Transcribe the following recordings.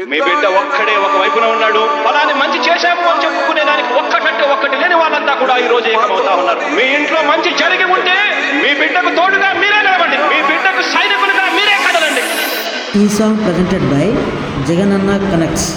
మీ బిడ్డ ఒక్కడే ఒక వైపున ఉన్నాడు ఫలాన్ని మంచి చేశాము అని చెప్పుకునే దానికి ఒక్కటంటే ఒక్కటి లేని వాళ్ళంతా కూడా ఈ రోజు ఏకమవుతా ఉన్నారు మీ ఇంట్లో మంచి జరిగి ఉంటే మీ బిడ్డకు తోడుగా మీరే నిలవండి మీ బిడ్డకు సైనికులుగా మీరే కదలండి ఈ song presented by Jagananna connects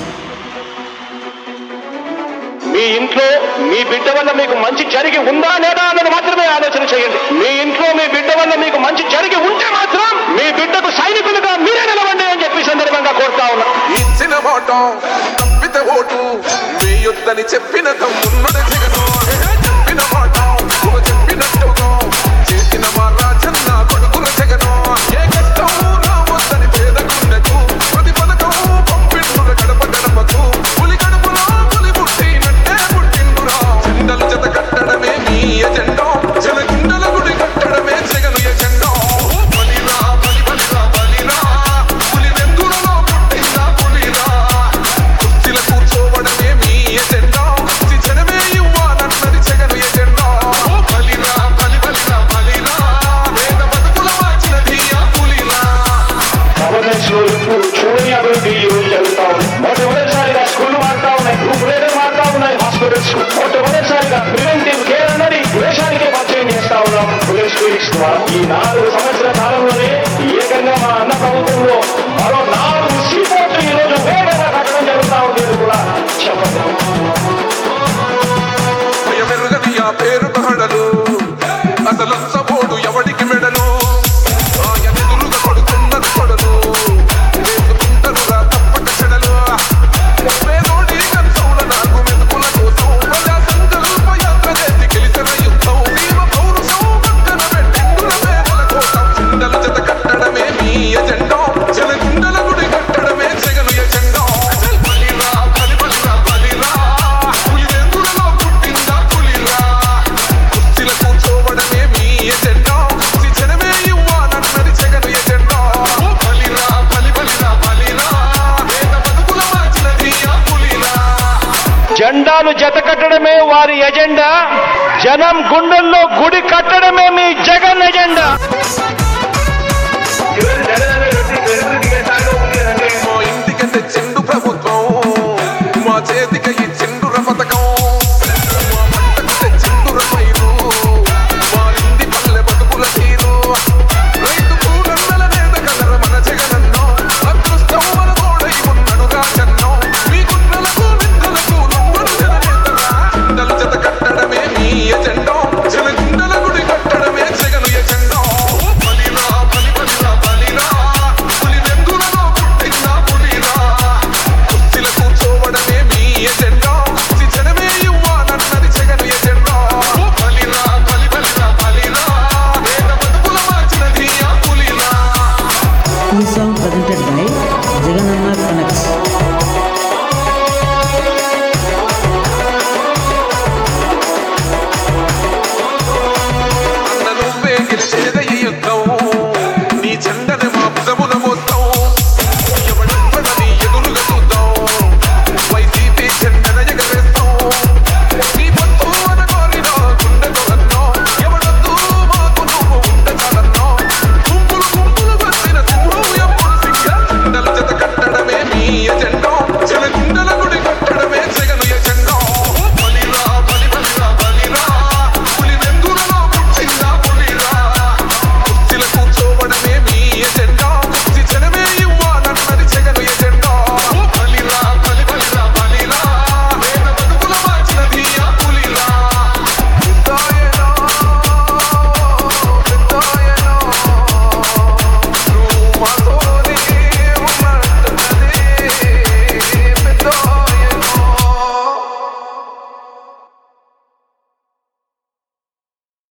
మీ ఇంట్లో మీ బిడ్డ వల్ల మీకు మంచి జరిగి ఉందా లేదా అన్నది మాత్రమే ఆలోచన చేయండి మీ ఇంట్లో మీ బిడ్డ వల్ల మీకు మంచి జరిగి ఉంటే మాత్రం మీ బిడ్డకు సైనికులుగా మీరే నిలవండి అని చెప్పి ఈ సందర్భంగా కోరుతా ఉన్నా ఇచ్చిన మాట తప్పితే ఓటు మీ యుద్ధని చెప్పిన తమ్మున్నది జగను చెప్పిన మాట నువ్వు చెప్పినట్టుగా చేసిన మా రాజన్న కొడుకుల జగను ఏ కష్టం రావద్దని పేద గుండెకు ప్రతి పథకం పంపిండుర గడప గడపకు పులి గడపలో పులి పుట్టినట్టే పుట్టిండురా జెండలు జత కట్టడమే మీ ఎజెండా జన గుండెల గుడి కట్టడమే జగను ఎజెండా బలిరా బలి బలిరా బలిరా పులి వెందులలో పుట్టిందా పులిరా కుర్చీల కూర్చోవడమే మీ ఎజెండా జనమే ఇవ్వాలన్నది జగను ఎజెండా బలిరా బలి బలిరా బలిరా వేద బతుకుల మార్చినది ఆ పులిరా గవర్నెన్స్ లో ఇప్పుడు చూడని అభివృద్ధి ఈ రోజు జరుగుతా ఉంది మొట్టమొదటిసారిగా స్కూళ్ళు మారుతా ఉన్నాయి గ్రూప్ రేట్లు మారుతా ఉన్నాయి హాస్పిటల్స్ మొట్టమొదటిసారిగా ప్రివెంటివ్ కేర్ అన్నది దేశానికే పరిచయం చేస్తా ఉన్నాం పోలీస్ క్లినిక్స్ ద్వారా ఈ నాలుగు సంవత్సరాల కాలంలోనే ఏకంగా మా అన్న ప్రభుత్వంలో మరో నాలుగు సీపోర్ట్లు ఈ రోజు వేగంగా కట్టడం జరుగుతా ఉంది ఇది కూడా చెప్పండి భయమెరుగని ఆ పేరు బహడలు అసలు సపోడు ఎవడికి మెడలు ఆయన ఎదురుగా కొడుతున్నది కొడలు వేసుకుంటారురా తప్పక చెడలు పేదోడి కంచౌల నాకు మెతుకుల కోసం ప్రజా సంకల్ప యాత్ర చేసి గెలిచిన యుద్ధం భీమ పౌరుషం పక్కన పెట్టిండుల పేదల కోసం చిండల జత కట్టడమే మీ ఎజెండా జన గుండెల గుడి కట్టడమే జగను ఎజెండా బలిరా బలి బలిరా బలిరా పులి వెందులలో పుట్టిందా పులిరా కుర్చీల కూర్చోవడమే మీ ఎజెండా జనమే ఇవ్వాలన్నది జగను ఎజెండా బలిరా బలి బలిరా బలిరా వేద బతుకుల మార్చినది ఆ పులిరా జెండాలు జత కట్టడమే వారి ఎజెండా జనం గుండెల్లో గుడి కట్టడమే మీ జగన్ ఎజెండా